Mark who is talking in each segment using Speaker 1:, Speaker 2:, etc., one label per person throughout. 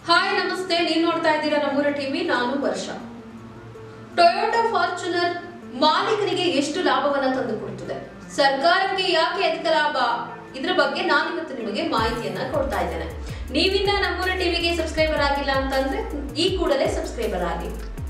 Speaker 1: hi ನಮಸ್ತೆ ನೀವು ನೋಡ್ತಾ ಇದ್ದೀರಾ ನಮ್ಮೂರ ಟಿವಿ ನಾನು ವರ್ಷ ಟೊಯೋಟಾ ಫಾರ್ಚುನರ್ ಮಾಲೀಕರಿಗೆ ಎಷ್ಟು ಲಾಭವನ್ನ ತಂದು ಕೊಡುತ್ತದೆ ಸರ್ಕಾರಕ್ಕೆ ಯಾಕೆ ಅಧಿಕ ಲಾಭ ಇದ್ರ ಬಗ್ಗೆ ನಾನಿವತ್ತು ನಿಮಗೆ ಮಾಹಿತಿಯನ್ನ ಕೊಡ್ತಾ ಇದ್ದೇನೆ ನೀವಿನ್ನ ನಮ್ಮೂರ ಟಿವಿಗೆ ಸಬ್ಸ್ಕ್ರೈಬರ್ ಆಗಿಲ್ಲ ಅಂತಂದ್ರೆ ಈ ಕೂಡಲೇ ಸಬ್ಸ್ಕ್ರೈಬರ್ ಆಗಿ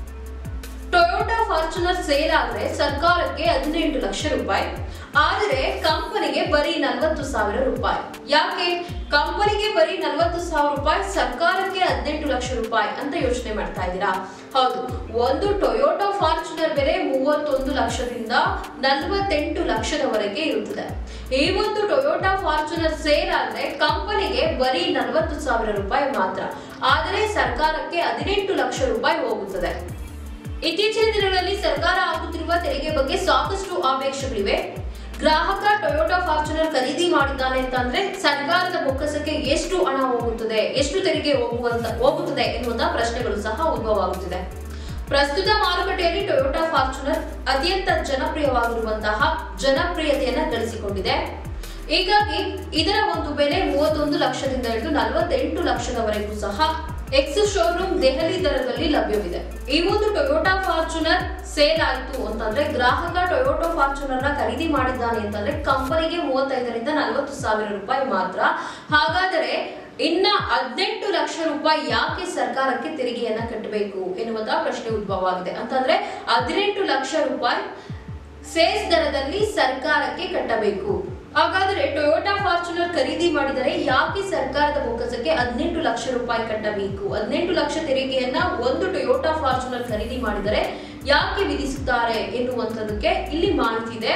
Speaker 1: ಟೊಯೋಟಾ ಫಾರ್ಚುನರ್ ಸೇಲ್ ಆದ್ರೆ ಸರ್ಕಾರಕ್ಕೆ ಹದಿನೆಂಟು ಲಕ್ಷ ರೂಪಾಯಿ ಆದರೆ ಕಂಪನಿಗೆ ಬರೀ ನಲವತ್ತು ಸಾವಿರ ರೂಪಾಯಿ ಯಾಕೆ ಕಂಪನಿಗೆ ಬರೀ ನಲವತ್ತು ಸಾವಿರ ರೂಪಾಯಿ ಸರ್ಕಾರಕ್ಕೆ ಹದಿನೆಂಟು ಲಕ್ಷ ರೂಪಾಯಿ ಅಂತ ಯೋಚನೆ ಮಾಡ್ತಾ ಇದ್ದೀರಾ ಹೌದು ಒಂದು ಟೊಯೋಟಾ ಫಾರ್ಚುನರ್ ಬೆಲೆ ಮೂವತ್ತೊಂದು ಲಕ್ಷದಿಂದ ನಲವತ್ತೆಂಟು ಲಕ್ಷದವರೆಗೆ ಇರುತ್ತದೆ ಈ ಒಂದು ಟೊಯೋಟಾ ಫಾರ್ಚುನರ್ ಸೇಲ್ ಆದ್ರೆ ಕಂಪನಿಗೆ ಬರೀ ನಲವತ್ತು ಸಾವಿರ ರೂಪಾಯಿ ಮಾತ್ರ ಆದರೆ ಸರ್ಕಾರಕ್ಕೆ ಹದಿನೆಂಟು ಲಕ್ಷ ರೂಪಾಯಿ ಹೋಗುತ್ತದೆ ಇತ್ತೀಚಿನ ದಿನಗಳಲ್ಲಿ ಸರ್ಕಾರ ಹಾಕುತ್ತಿರುವ ತೆರಿಗೆ ಬಗ್ಗೆ ಸಾಕಷ್ಟು ಆಪೇಕ್ಷೆಗಳಿವೆ ಗ್ರಾಹಕ ಟೊಯೋಟಾ ಫಾರ್ಚುನರ್ ಖರೀದಿ ಮಾಡಿದ್ದಾನೆ ಅಂತಂದ್ರೆ ಸರ್ಕಾರದ ಬೊಕ್ಕಸಕ್ಕೆ ಎಷ್ಟು ಹಣ ಹೋಗುತ್ತದೆ ಎಷ್ಟು ತೆರಿಗೆ ಹೋಗುವಂತ ಹೋಗುತ್ತದೆ ಎನ್ನುವಂತಹ ಪ್ರಶ್ನೆಗಳು ಸಹ ಉದ್ಭವವಾಗುತ್ತಿದೆ ಪ್ರಸ್ತುತ ಮಾರುಕಟ್ಟೆಯಲ್ಲಿ ಟೊಯೋಟಾ ಫಾರ್ಚುನರ್ ಅತ್ಯಂತ ಜನಪ್ರಿಯವಾಗಿರುವಂತಹ ಜನಪ್ರಿಯತೆಯನ್ನ ಗಳಿಸಿಕೊಂಡಿದೆ ಹೀಗಾಗಿ ಇದರ ಒಂದು ಬೆಲೆ ಮೂವತ್ತೊಂದು ಲಕ್ಷದಿಂದ ಹಿಡಿದು ನಲವತ್ತೆಂಟು ಲಕ್ಷದವರೆಗೂ ಸಹ ಎಕ್ಸ್ ಶೋರೂಮ್ ದೆಹಲಿ ದರದಲ್ಲಿ ಲಭ್ಯವಿದೆ ಈ ಒಂದು ಟೊಯೋಟಾ ಫಾರ್ಚುನರ್ ಸೇಲ್ ಆಯ್ತು ಅಂತಂದ್ರೆ ಗ್ರಾಹಕ ಟೊಯೋಟಾ ಫಾರ್ಚುನರ್ ನ ಖರೀದಿ ಮಾಡಿದ್ದಾನೆ ಅಂತಂದ್ರೆ ಕಂಪನಿಗೆ ಮೂವತ್ತೈದರಿಂದ ನಲವತ್ತು ಸಾವಿರ ರೂಪಾಯಿ ಮಾತ್ರ ಹಾಗಾದರೆ ಇನ್ನ ಹದಿನೆಂಟು ಲಕ್ಷ ರೂಪಾಯಿ ಯಾಕೆ ಸರ್ಕಾರಕ್ಕೆ ತೆರಿಗೆಯನ್ನ ಕಟ್ಟಬೇಕು ಎನ್ನುವಂತಹ ಪ್ರಶ್ನೆ ಉದ್ಭವವಾಗಿದೆ ಅಂತಂದ್ರೆ ಹದಿನೆಂಟು ಲಕ್ಷ ರೂಪಾಯಿ ಸೇಲ್ಸ್ ದರದಲ್ಲಿ ಸರ್ಕಾರಕ್ಕೆ ಕಟ್ಟಬೇಕು ಹಾಗಾದರೆ ಟೊಯೋಟಾ ಫಾರ್ಚುನರ್ ಖರೀದಿ ಮಾಡಿದರೆ ಯಾಕೆ ಸರ್ಕಾರದ ಬೊಕ್ಕಸಕ್ಕೆ ಹದಿನೆಂಟು ಲಕ್ಷ ರೂಪಾಯಿ ಕಟ್ಟಬೇಕು ಹದಿನೆಂಟು ಲಕ್ಷ ತೆರಿಗೆಯನ್ನ ಒಂದು ಟೊಯೋಟಾ ಫಾರ್ಚುನರ್ ಖರೀದಿ ಮಾಡಿದರೆ ಯಾಕೆ ವಿಧಿಸುತ್ತಾರೆ ಎನ್ನುವಂಥದ್ದಕ್ಕೆ ಇಲ್ಲಿ ಮಾಹಿತಿ ಇದೆ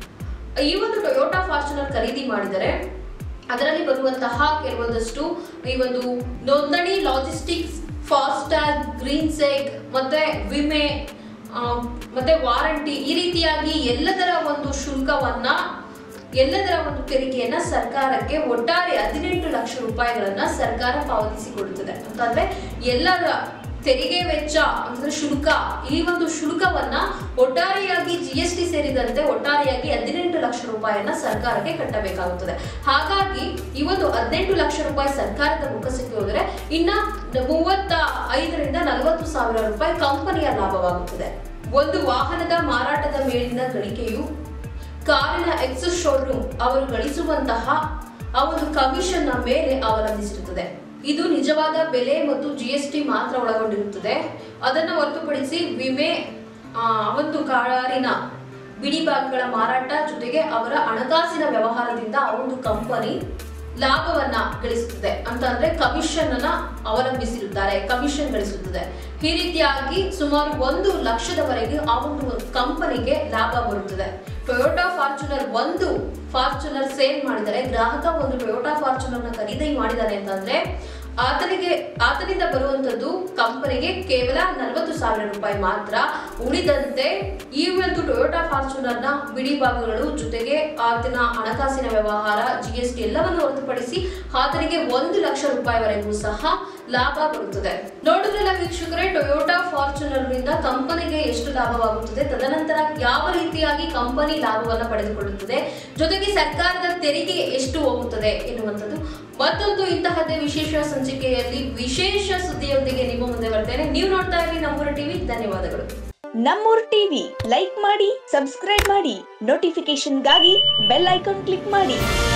Speaker 1: ಈ ಒಂದು ಟೊಯೋಟಾ ಫಾರ್ಚುನರ್ ಖರೀದಿ ಮಾಡಿದರೆ ಅದರಲ್ಲಿ ಬರುವಂತಹ ಕೆಲವೊಂದಷ್ಟು ಈ ಒಂದು ನೋಂದಣಿ ಲಾಜಿಸ್ಟಿಕ್ಸ್ ಫಾಸ್ಟ್ಯಾಗ್ ಗ್ರೀನ್ ಸೆಗ್ ಮತ್ತೆ ವಿಮೆ ಆ, ಮತ್ತೆ ವಾರಂಟಿ ಈ ರೀತಿಯಾಗಿ ಎಲ್ಲದರ ಒಂದು ಶುಲ್ಕವನ್ನ ಎಲ್ಲದರ ಒಂದು ತೆರಿಗೆಯನ್ನ ಸರ್ಕಾರಕ್ಕೆ ಒಟ್ಟಾರೆ ಹದಿನೆಂಟು ಲಕ್ಷ ರೂಪಾಯಿಗಳನ್ನ ಸರ್ಕಾರ ಪಾವತಿಸಿಕೊಡುತ್ತದೆ ಅಂತಂದ್ರೆ ಎಲ್ಲರ ತೆರಿಗೆ ವೆಚ್ಚ ಅಂದ್ರೆ ಶುಲ್ಕ ಈ ಒಂದು ಶುಲ್ಕವನ್ನ ಒಟ್ಟಾರೆಯಾಗಿ ಜಿ ಎಸ್ ಟಿ ಸೇರಿದಂತೆ ಒಟ್ಟಾರೆಯಾಗಿ ಹದಿನೆಂಟು ಲಕ್ಷ ರೂಪಾಯಿಯನ್ನ ಸರ್ಕಾರಕ್ಕೆ ಕಟ್ಟಬೇಕಾಗುತ್ತದೆ ಹಾಗಾಗಿ ಈ ಒಂದು ಹದಿನೆಂಟು ಲಕ್ಷ ರೂಪಾಯಿ ಸರ್ಕಾರದ ಮುಖಸಕ್ಕೆ ಹೋದರೆ ಇನ್ನ ಮೂವತ್ತ ಐದರಿಂದ ನಲವತ್ತು ಸಾವಿರ ರೂಪಾಯಿ ಕಂಪನಿಯ ಲಾಭವಾಗುತ್ತದೆ ಒಂದು ವಾಹನದ ಮಾರಾಟದ ಮೇಲಿನ ಗಳಿಕೆಯು ಕಾರಿನ ಎಕ್ಸ್ ಶೋರೂಮ್ ಅವರು ಗಳಿಸುವಂತಹ ಆ ಒಂದು ಕಮಿಷನ್ ನ ಮೇಲೆ ಅವಲಂಬಿಸಿರುತ್ತದೆ ಇದು ನಿಜವಾದ ಬೆಲೆ ಮತ್ತು ಜಿ ಎಸ್ ಟಿ ಮಾತ್ರ ಒಳಗೊಂಡಿರುತ್ತದೆ ಅದನ್ನು ಹೊರತುಪಡಿಸಿ ವಿಮೆ ಆ ಒಂದು ಕಾರಿನ ಬಿಡಿ ಭಾಗಗಳ ಮಾರಾಟ ಜೊತೆಗೆ ಅವರ ಹಣಕಾಸಿನ ವ್ಯವಹಾರದಿಂದ ಆ ಒಂದು ಕಂಪನಿ ಲಾಭವನ್ನ ಗಳಿಸುತ್ತದೆ ಅಂತ ಅಂದ್ರೆ ಕಮಿಷನ್ ಅನ್ನ ಅವಲಂಬಿಸಿರುತ್ತಾರೆ ಕಮಿಷನ್ ಗಳಿಸುತ್ತದೆ ಈ ರೀತಿಯಾಗಿ ಸುಮಾರು ಒಂದು ಲಕ್ಷದವರೆಗೆ ಆ ಒಂದು ಕಂಪನಿಗೆ ಲಾಭ ಬರುತ್ತದೆ ಟೊಯೋಟಾ ಫಾರ್ಚುನರ್ ಒಂದು ಫಾರ್ಚುನರ್ ಸೇಲ್ ಮಾಡಿದರೆ ಗ್ರಾಹಕ ಒಂದು ಟೊಯೋಟಾ ಫಾರ್ಚುನರ್ ನ ಖರೀದಿ ಮಾಡಿದಾನೆ ಅಂತಂದ್ರೆ ಆತನಿಗೆ ಆತನಿಂದ ಬರುವಂತದ್ದು ಕಂಪನಿಗೆ ಕೇವಲ ನಲವತ್ತು ಸಾವಿರ ರೂಪಾಯಿ ಮಾತ್ರ ಉಳಿದಂತೆ ಈ ಒಂದು ಟೊಯೋಟಾ ಫಾರ್ಚುನರ್ ನ ಬಿಡಿ ಭಾಗಗಳು ಜೊತೆಗೆ ಆತನ ಹಣಕಾಸಿನ ವ್ಯವಹಾರ ಜಿ ಎಸ್ ಟಿ ಎಲ್ಲವನ್ನು ಹೊರತುಪಡಿಸಿ ಆತನಿಗೆ ಒಂದು ಲಕ್ಷ ರೂಪಾಯಿವರೆಗೂ ಸಹ ಲಾಭ ಬರುತ್ತದೆ ನೋಡಿದ್ರಲ್ಲ ವೀಕ್ಷಕರೇ ಟೊಯೋಟಾ ಫಾರ್ಚುನರ್ ನಿಂದ ಕಂಪನಿಗೆ ಎಷ್ಟು ಲಾಭವಾಗುತ್ತದೆ ತದನಂತರ ಯಾವ ರೀತಿಯಾಗಿ ಕಂಪನಿ ಲಾಭವನ್ನ ಪಡೆದುಕೊಳ್ಳುತ್ತದೆ ಜೊತೆಗೆ ಸರ್ಕಾರದ ತೆರಿಗೆ ಎಷ್ಟು ಹೋಗುತ್ತದೆ ಎನ್ನುವಂಥದ್ದು ಮತ್ತೊಂದು ಇಂತಹದ್ದೇ ವಿಶೇಷ ಸಂಚಿಕೆಯಲ್ಲಿ ವಿಶೇಷ ಸುದ್ದಿಯೊಂದಿಗೆ ನಿಮ್ಮ ಮುಂದೆ ಬರ್ತೇನೆ ನೀವು ನೋಡ್ತಾ ಇರಿ ನಮ್ಮೂರ ಟಿವಿ ಧನ್ಯವಾದಗಳು
Speaker 2: ನಮ್ಮೂರ್ ಟಿವಿ ಲೈಕ್ ಮಾಡಿ ಸಬ್ಸ್ಕ್ರೈಬ್ ಮಾಡಿ ನೋಟಿಫಿಕೇಶನ್ಗಾಗಿ ಬೆಲ್ ಐಕಾನ್ ಕ್ಲಿಕ್ ಮಾಡಿ